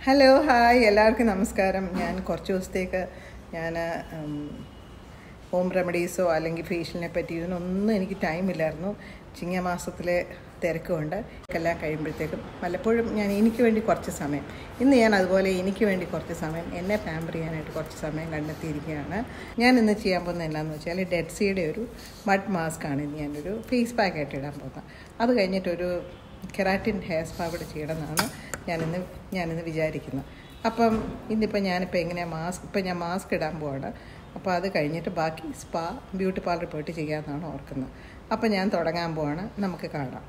hello hi എല്ലാവർക്കും നമസ്കാരം ഞാൻ കുറച്ച് ദിവസത്തേക്ക് ഞാൻ ഹോം റെമഡീസോ അല്ലെങ്കിൽ ഫേഷ്യലിനെ പറ്റി ഇതിനൊന്നും എനിക്ക് ടൈമില്ലായിരുന്നു ചിങ്ങമാസത്തിലെ തിരക്കുകൊണ്ട് എല്ലാം കഴിയുമ്പോഴത്തേക്കും പലപ്പോഴും ഞാൻ എനിക്ക് വേണ്ടി കുറച്ച് സമയം ഇന്ന് ഞാൻ അതുപോലെ എനിക്ക് വേണ്ടി കുറച്ച് സമയം എന്നെ പാമ്പർ ചെയ്യാനായിട്ട് കുറച്ച് സമയം കണ്ടെത്തിയിരിക്കുകയാണ് ഞാൻ ഇന്ന് ചെയ്യാൻ പോകുന്നത് എന്താണെന്ന് വെച്ചാൽ ഡെഡ് സീയുടെ ഒരു മഡ് മാസ്ക് ആണ് ഇന്ന് ഞാനൊരു ഫേസ് പാക്ക് ആയിട്ട് ഇടാൻ പോകുന്നത് അത് കഴിഞ്ഞിട്ടൊരു കെറാറ്റിൻ ഹെയർ സ്പാ കൂടെ ചെയ്യണമെന്നാണ് ഞാനിന്ന് ഞാനിന്ന് വിചാരിക്കുന്നത് അപ്പം ഇന്നിപ്പോൾ ഞാനിപ്പോൾ എങ്ങനെയാണ് മാസ്ക് ഇപ്പം ഞാൻ മാസ്ക് ഇടാൻ പോവാണ് അപ്പോൾ അത് കഴിഞ്ഞിട്ട് ബാക്കി സ്പാ ബ്യൂട്ടി പാർലറിൽ പോയിട്ട് ചെയ്യാമെന്നാണ് ഓർക്കുന്നത് അപ്പോൾ ഞാൻ തുടങ്ങാൻ പോവാണ് നമുക്ക് കാണാം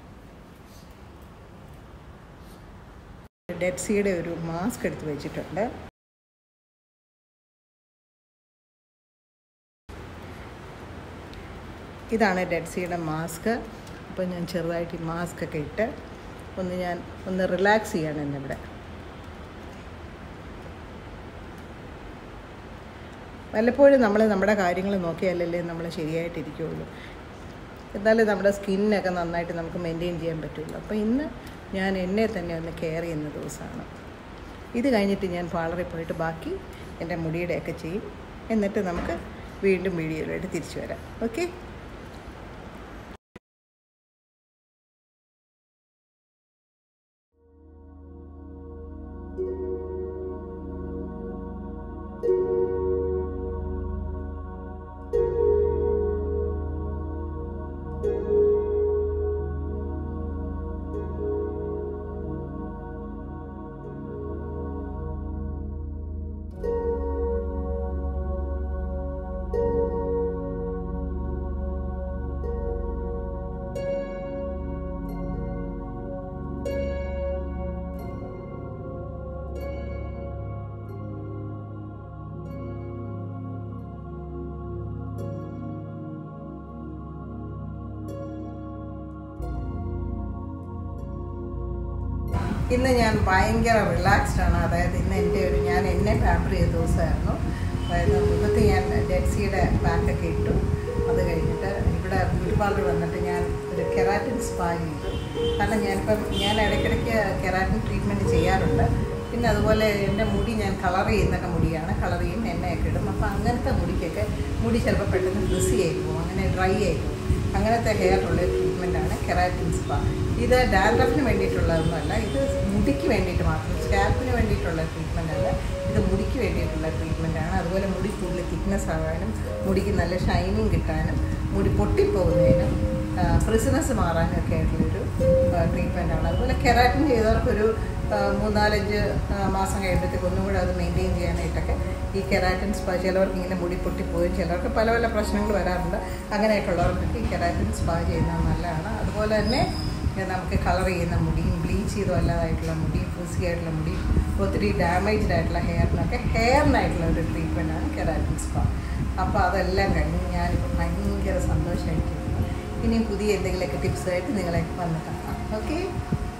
ഡെഡ് സീയുടെ ഒരു മാസ്ക് എടുത്ത് വെച്ചിട്ടുണ്ട് ഇതാണ് ഡെഡ് സീയുടെ മാസ്ക് അപ്പോൾ ഞാൻ ചെറുതായിട്ട് ഈ മാസ്ക് ഒക്കെ ഇട്ട് ഒന്ന് ഞാൻ ഒന്ന് റിലാക്സ് ചെയ്യാണ് ഇന്നിവിടെ വല്ലപ്പോഴും നമ്മൾ നമ്മുടെ കാര്യങ്ങൾ നോക്കിയാലല്ലേ നമ്മൾ ശരിയായിട്ടിരിക്കുകയുള്ളൂ എന്നാലും നമ്മുടെ സ്കിന്നൊക്കെ നന്നായിട്ട് നമുക്ക് മെയിൻറ്റെയിൻ ചെയ്യാൻ പറ്റുള്ളൂ അപ്പോൾ ഇന്ന് ഞാൻ എന്നെ തന്നെ ഒന്ന് കെയർ ചെയ്യുന്ന ദിവസമാണ് ഇത് കഴിഞ്ഞിട്ട് ഞാൻ പാർലറിൽ പോയിട്ട് ബാക്കി എൻ്റെ മുടിയുടെയൊക്കെ ചെയ്യും എന്നിട്ട് നമുക്ക് വീണ്ടും വീഡിയോയിലായിട്ട് തിരിച്ചു വരാം ഓക്കെ ഇന്ന് ഞാൻ ഭയങ്കര റിലാക്സ്ഡ് ആണ് അതായത് ഇന്ന് എൻ്റെ ഒരു ഞാൻ എന്നെ പാമ്പർ ചെയ്ത ദിവസമായിരുന്നു അതായത് മുഖത്ത് ഞാൻ ഡെഡ്സിയുടെ പാക്കൊക്കെ ഇട്ടു അത് കഴിഞ്ഞിട്ട് ഇവിടെ ബ്യൂട്ടി പാർലർ വന്നിട്ട് ഞാൻ ഒരു കെറാറ്റിൻ സ്പാ ചെയ്തു കാരണം ഞാനിപ്പം ഞാൻ ഇടയ്ക്കിടയ്ക്ക് കെറാറ്റിൻ ട്രീറ്റ്മെൻറ്റ് ചെയ്യാറുണ്ട് പിന്നെ അതുപോലെ എൻ്റെ മുടി ഞാൻ കളർ ചെയ്യുന്നൊക്കെ മുടിയാണ് കളർ ചെയ്യും എണ്ണയൊക്കെ ഇടും അപ്പോൾ അങ്ങനത്തെ മുടിക്കൊക്കെ മുടി ചിലപ്പോൾ പെട്ടെന്ന് ഫ്രിസി ആയി പോകും അങ്ങനെ ഡ്രൈ ആയി പോകും അങ്ങനത്തെ ഹെയർ ഉള്ള ട്രീറ്റ്മെൻറ്റാണ് കെറാറ്റിൻ സ്പാ ഇത് ഡാൻഡ്രഫിന് വേണ്ടിയിട്ടുള്ളതൊന്നുമല്ല ഇത് മുടിക്ക് വേണ്ടിയിട്ട് മാത്രം സ്കാൽപ്പിന് വേണ്ടിയിട്ടുള്ള ട്രീറ്റ്മെൻറ്റല്ല ഇത് മുടിക്ക് വേണ്ടിയിട്ടുള്ള ട്രീറ്റ്മെൻറ്റാണ് അതുപോലെ മുടി കൂടുതൽ തിക്നെസ് ആകാനും മുടിക്ക് നല്ല ഷൈനിങ് കിട്ടാനും മുടി പൊട്ടിപ്പോകുന്നതിനും ഫ്രിസിനെസ് മാറാനും ഒക്കെ ആയിട്ടുള്ളൊരു ട്രീറ്റ്മെൻറ്റാണ് അതുപോലെ കെറാറ്റിൻ ചെയ്തവർക്കൊരു മൂന്നാലഞ്ച് മാസം കഴിയുമ്പോഴത്തേക്ക് ഒന്നും കൂടെ അത് മെയിൻറ്റെയിൻ ചെയ്യാനായിട്ടൊക്കെ ഈ കെറാറ്റിൻ സ്പാ ചിലവർക്ക് ഇങ്ങനെ മുടി പൊട്ടിപ്പോയും ചിലർക്ക് പല പല പ്രശ്നങ്ങൾ വരാറുണ്ട് അങ്ങനെയൊക്കെയുള്ളവർക്കൊക്കെ ഈ കെറാറ്റിൻ സ്പാ ചെയ്യുന്നത് നല്ലതാണ് അതുപോലെ തന്നെ നമുക്ക് കളർ ചെയ്യുന്ന മുടിയും ബ്ലീച്ച് ചെയ്തോ അല്ലാതായിട്ടുള്ള മുടിയും ഫ്രിസി ആയിട്ടുള്ള മുടിയും ഒത്തിരി ഡാമേജ്ഡ് ആയിട്ടുള്ള ഹെയറിനൊക്കെ ഹെയറിനായിട്ടുള്ള ഒരു ട്രീറ്റ്മെൻറ്റാണ് കെറാറ്റിൻ സ്പാ അപ്പോൾ അതെല്ലാം കഴിഞ്ഞ് ഞാനിപ്പോൾ ഭയങ്കര സന്തോഷമായിട്ടിരിക്കുന്നു ഇനിയും പുതിയ എന്തെങ്കിലുമൊക്കെ ടിപ്സായിട്ട് നിങ്ങളെ വന്ന് കാണാം ഓക്കെ